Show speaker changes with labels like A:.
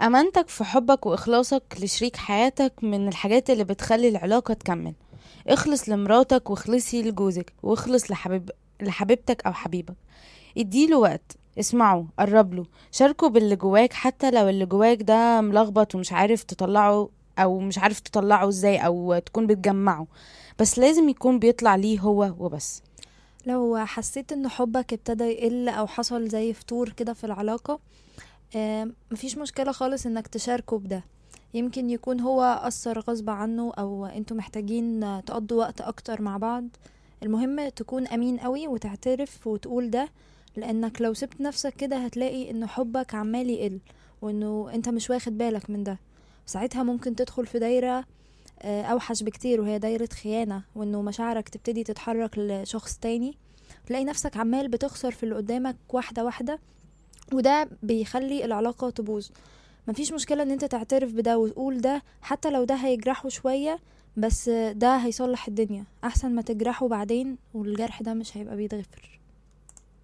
A: أمانتك في حبك وإخلاصك لشريك حياتك من الحاجات اللي بتخلي العلاقة تكمل اخلص لمراتك واخلصي لجوزك واخلص لحبيب لحبيبتك أو حبيبك اديله وقت اسمعه قربله شاركه باللي جواك حتى لو اللي جواك ده ملخبط ومش عارف تطلعه أو مش عارف تطلعه ازاي أو تكون بتجمعه بس لازم يكون بيطلع ليه هو وبس
B: لو حسيت ان حبك ابتدى يقل او حصل زي فتور كده في العلاقة آم، مفيش مشكلة خالص انك تشاركه بده يمكن يكون هو أثر غصب عنه أو انتوا محتاجين تقضوا وقت أكتر مع بعض المهم تكون أمين قوي وتعترف وتقول ده لأنك لو سبت نفسك كده هتلاقي إن حبك عمال يقل وإنه أنت مش واخد بالك من ده ساعتها ممكن تدخل في دايرة آه، أوحش بكتير وهي دايرة خيانة وإنه مشاعرك تبتدي تتحرك لشخص تاني تلاقي نفسك عمال بتخسر في اللي قدامك واحدة واحدة وده بيخلي العلاقة تبوظ مفيش مشكلة ان انت تعترف بده وتقول ده حتى لو ده هيجرحه شوية بس ده هيصلح الدنيا احسن ما تجرحه بعدين والجرح ده مش هيبقى بيتغفر